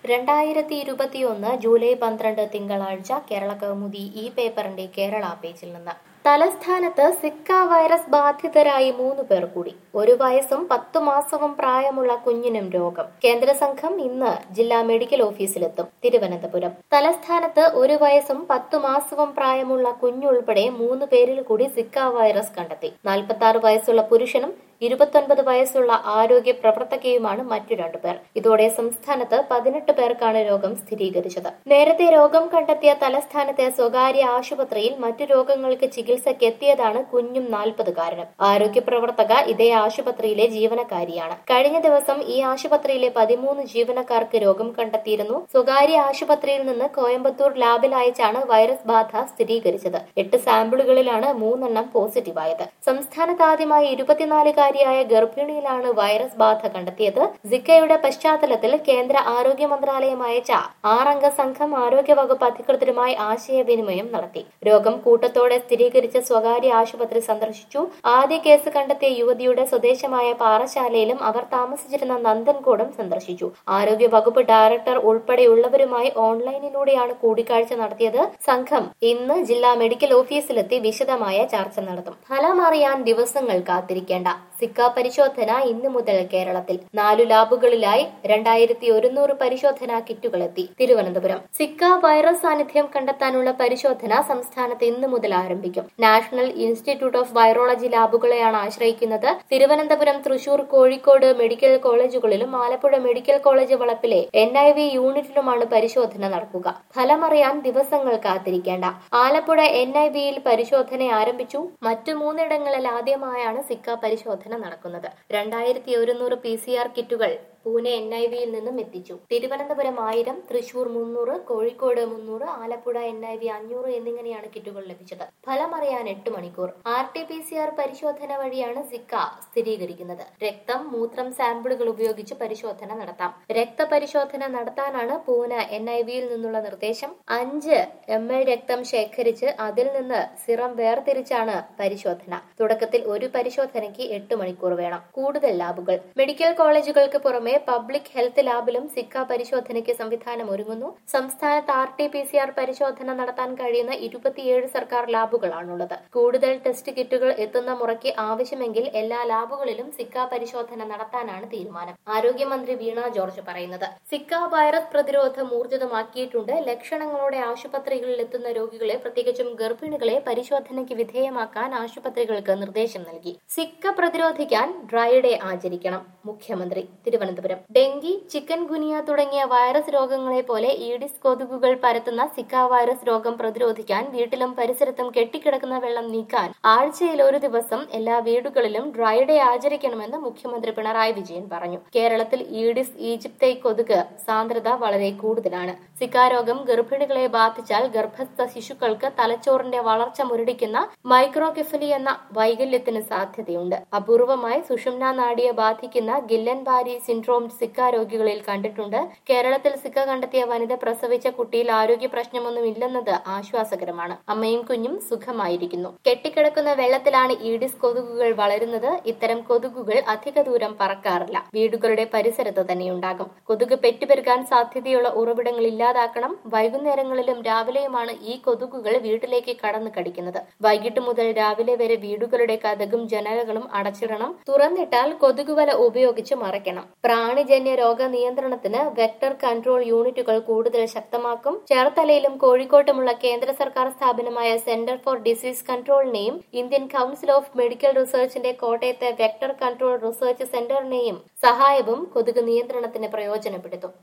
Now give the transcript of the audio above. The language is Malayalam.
രണ്ടായിരത്തി ഇരുപത്തിയൊന്ന് ജൂലൈ പന്ത്രണ്ട് തിങ്കളാഴ്ച കേരള കൗമുദി ഈ പേപ്പറിന്റെ കേരള പേജിൽ നിന്ന് തലസ്ഥാനത്ത് സിക്ക വൈറസ് ബാധിതരായി മൂന്ന് പേർ കൂടി ഒരു വയസ്സും പത്തു മാസവും പ്രായമുള്ള കുഞ്ഞിനും രോഗം കേന്ദ്ര സംഘം ഇന്ന് ജില്ലാ മെഡിക്കൽ ഓഫീസിലെത്തും തിരുവനന്തപുരം തലസ്ഥാനത്ത് ഒരു വയസ്സും പത്തു മാസവും പ്രായമുള്ള കുഞ്ഞുൾപ്പെടെ മൂന്ന് പേരിൽ കൂടി സിക്ക വൈറസ് കണ്ടെത്തി നാൽപ്പത്തി ആറ് വയസ്സുള്ള പുരുഷനും ഇരുപത്തൊൻപത് വയസ്സുള്ള ആരോഗ്യ പ്രവർത്തകയുമാണ് മറ്റു രണ്ടുപേർ ഇതോടെ സംസ്ഥാനത്ത് പതിനെട്ട് പേർക്കാണ് രോഗം സ്ഥിരീകരിച്ചത് നേരത്തെ രോഗം കണ്ടെത്തിയ തലസ്ഥാനത്തെ സ്വകാര്യ ആശുപത്രിയിൽ മറ്റു രോഗങ്ങൾക്ക് ചികിത്സയ്ക്ക് എത്തിയതാണ് കുഞ്ഞും നാൽപ്പതുകാരനും ആരോഗ്യ പ്രവർത്തക ഇതേ ആശുപത്രിയിലെ ജീവനക്കാരിയാണ് കഴിഞ്ഞ ദിവസം ഈ ആശുപത്രിയിലെ പതിമൂന്ന് ജീവനക്കാർക്ക് രോഗം കണ്ടെത്തിയിരുന്നു സ്വകാര്യ ആശുപത്രിയിൽ നിന്ന് കോയമ്പത്തൂർ ലാബിൽ അയച്ചാണ് വൈറസ് ബാധ സ്ഥിരീകരിച്ചത് എട്ട് സാമ്പിളുകളിലാണ് മൂന്നെണ്ണം പോസിറ്റീവായത് സംസ്ഥാനത്ത് ആദ്യമായി ഇരുപത്തിനാലുകാരിയായ ഗർഭിണിയിലാണ് വൈറസ് ബാധ കണ്ടെത്തിയത് സിക്കയുടെ പശ്ചാത്തലത്തിൽ കേന്ദ്ര ആരോഗ്യ മന്ത്രാലയം അയച്ച ആറംഗ സംഘം ആരോഗ്യവകുപ്പ് അധികൃതരുമായി ആശയവിനിമയം നടത്തി രോഗം കൂട്ടത്തോടെ സ്ഥിരീകരിച്ച സ്വകാര്യ ആശുപത്രി സന്ദർശിച്ചു ആദ്യ കേസ് കണ്ടെത്തിയ യുവതിയുടെ സ്വദേശമായ പാറശാലയിലും അവർ താമസിച്ചിരുന്ന നന്ദൻകോടും സന്ദർശിച്ചു ആരോഗ്യ വകുപ്പ് ഡയറക്ടർ ഉൾപ്പെടെയുള്ളവരുമായി ഓൺലൈനിലൂടെയാണ് കൂടിക്കാഴ്ച നടത്തിയത് സംഘം ഇന്ന് ജില്ലാ മെഡിക്കൽ ഓഫീസിലെത്തി വിശദമായ ചർച്ച നടത്തും ഫലമറിയാൻ ദിവസങ്ങൾ കാത്തിരിക്കേണ്ട സിക്ക പരിശോധന ഇന്ന് മുതൽ കേരളത്തിൽ നാലു ലാബുകളിലായി രണ്ടായിരത്തി ഒരുന്നൂറ് പരിശോധനാ കിറ്റുകൾ എത്തി തിരുവനന്തപുരം സിക്ക വൈറസ് സാന്നിധ്യം കണ്ടെത്താനുള്ള പരിശോധന സംസ്ഥാനത്ത് ഇന്ന് മുതൽ ആരംഭിക്കും നാഷണൽ ഇൻസ്റ്റിറ്റ്യൂട്ട് ഓഫ് വൈറോളജി ലാബുകളെയാണ് ആശ്രയിക്കുന്നത് തിരുവനന്തപുരം തൃശൂർ കോഴിക്കോട് മെഡിക്കൽ കോളേജുകളിലും ആലപ്പുഴ മെഡിക്കൽ കോളേജ് വളപ്പിലെ എൻ ഐ വി യൂണിറ്റിലുമാണ് പരിശോധന നടക്കുക ഫലമറിയാൻ ദിവസങ്ങൾ കാത്തിരിക്കേണ്ട ആലപ്പുഴ എൻ ഐ വിയിൽ പരിശോധന ആരംഭിച്ചു മറ്റു മൂന്നിടങ്ങളിൽ ആദ്യമായാണ് സിക്ക പരിശോധന നടക്കുന്നത് രണ്ടായിരത്തി ഒരുന്നൂറ് പി സി ആർ കിറ്റുകൾ പൂനെ എൻ ഐ വിയിൽ നിന്നും എത്തിച്ചു തിരുവനന്തപുരം ആയിരം തൃശൂർ മുന്നൂറ് കോഴിക്കോട് മുന്നൂറ് ആലപ്പുഴ എൻ ഐ വി അഞ്ഞൂറ് എന്നിങ്ങനെയാണ് കിറ്റുകൾ ലഭിച്ചത് ഫലമറിയാൻ എട്ട് മണിക്കൂർ R T P C R പരിശോധന വഴിയാണ് സിക്ക സ്ഥിരീകരിക്കുന്നത് രക്തം മൂത്രം സാമ്പിളുകൾ ഉപയോഗിച്ച് പരിശോധന നടത്താം രക്തപരിശോധന നടത്താനാണ് പൂനെ എൻ ഐ വിയിൽ നിന്നുള്ള നിർദ്ദേശം അഞ്ച് എം എൽ രക്തം ശേഖരിച്ച് അതിൽ നിന്ന് സിറം വേർതിരിച്ചാണ് പരിശോധന തുടക്കത്തിൽ ഒരു പരിശോധനയ്ക്ക് എട്ട് മണിക്കൂർ വേണം കൂടുതൽ ലാബുകൾ മെഡിക്കൽ കോളേജുകൾക്ക് പുറമെ പബ്ലിക് ഹെൽത്ത് ലാബിലും സിക്ക പരിശോധനയ്ക്ക് സംവിധാനം ഒരുങ്ങുന്നു സംസ്ഥാനത്ത് R T P C R പരിശോധന നടത്താൻ കഴിയുന്ന ഇരുപത്തിയേഴ് സർക്കാർ ലാബുകളാണുള്ളത് കൂടുതൽ ടെസ്റ്റ് കിറ്റുകൾ എത്തുന്ന മുറയ്ക്ക് ആവശ്യമെങ്കിൽ എല്ലാ ലാബുകളിലും സിക്ക പരിശോധന നടത്താനാണ് തീരുമാനം ആരോഗ്യമന്ത്രി വീണ ജോർജ് പറയുന്നത് സിക്ക വൈറസ് പ്രതിരോധം ഊർജിതമാക്കിയിട്ടുണ്ട് ലക്ഷണങ്ങളോടെ ആശുപത്രികളിൽ എത്തുന്ന രോഗികളെ പ്രത്യേകിച്ചും ഗർഭിണികളെ പരിശോധനയ്ക്ക് വിധേയമാക്കാൻ ആശുപത്രികൾക്ക് നിർദ്ദേശം നൽകി സിക്ക പ്രതിരോധിക്കാൻ ഡ്രൈ ഡേ ആചരിക്കണം മുഖ്യമന്ത്രി തിരുവനന്തപുരം ഡെങ്കി ചിക്കൻ ഗുനിയ തുടങ്ങിയ വൈറസ് രോഗങ്ങളെ പോലെ ഈഡിസ് കൊതുകുകൾ പരത്തുന്ന സിക്ക വൈറസ് രോഗം പ്രതിരോധിക്കാൻ വീട്ടിലും പരിസരത്തും കെട്ടിക്കിടക്കുന്ന വെള്ളം നീക്കാൻ ആഴ്ചയിൽ ഒരു ദിവസം എല്ലാ വീടുകളിലും ഡ്രൈ ഡേ ആചരിക്കണമെന്ന് മുഖ്യമന്ത്രി പിണറായി വിജയൻ പറഞ്ഞു കേരളത്തിൽ ഈഡിസ് ഈജിപ്തൈ കൊതുക് സാന്ദ്രത വളരെ കൂടുതലാണ് സിക്ക രോഗം ഗർഭിണികളെ ബാധിച്ചാൽ ഗർഭസ്ഥ ശിശുക്കൾക്ക് തലച്ചോറിന്റെ വളർച്ച മുരടിക്കുന്ന മൈക്രോകെഫലി എന്ന വൈകല്യത്തിന് സാധ്യതയുണ്ട് അപൂർവമായി സുഷുമ്ന നാഡിയെ ബാധിക്കുന്ന ഗില്ലൻ ബാരി സിൻഡ്രോം സിക്ക രോഗികളിൽ കണ്ടിട്ടുണ്ട് കേരളത്തിൽ സിക്ക കണ്ടെത്തിയ വനിത പ്രസവിച്ച കുട്ടിയിൽ ആരോഗ്യ പ്രശ്നമൊന്നും ഇല്ലെന്നത് ആശ്വാസകരമാണ് അമ്മയും കുഞ്ഞും സുഖമായിരിക്കുന്നു കെട്ടിക്കിടക്കുന്ന വെള്ളത്തിലാണ് ഈഡിസ് കൊതുകുകൾ വളരുന്നത് ഇത്തരം കൊതുകുകൾ അധിക ദൂരം പറക്കാറില്ല വീടുകളുടെ പരിസരത്ത് തന്നെയുണ്ടാകും കൊതുക് പെറ്റുപെരുകാൻ സാധ്യതയുള്ള ഉറവിടങ്ങൾ ഇല്ലാതാക്കണം വൈകുന്നേരങ്ങളിലും രാവിലെയുമാണ് ഈ കൊതുകുകൾ വീട്ടിലേക്ക് കടന്നു കടിക്കുന്നത് വൈകിട്ട് മുതൽ രാവിലെ വരെ വീടുകളുടെ കഥകും ജനലുകളും അടച്ചിടണം തുറന്നിട്ടാൽ കൊതുകുവല ഉപയോഗിച്ച് മറയ്ക്കണം പ്രാണിജന്യ രോഗ നിയന്ത്രണത്തിന് വെക്ടർ കൺട്രോൾ യൂണിറ്റുകൾ കൂടുതൽ ശക്തമാക്കും ചേർത്തലയിലും കോഴിക്കോട്ടുമുള്ള കേന്ദ്ര സർക്കാർ സ്ഥാപനമായ സെന്റർ ഫോർ ഡിസീസ് കൺട്രോളിനെയും ഇന്ത്യൻ കൌൺസിൽ ഓഫ് മെഡിക്കൽ റിസർച്ചിന്റെ കോട്ടയത്തെ വെക്ടർ കൺട്രോൾ റിസർച്ച് സെന്ററിനെയും സഹായവും കൊതുക് നിയന്ത്രണത്തിന് പ്രയോജനപ്പെടുത്തും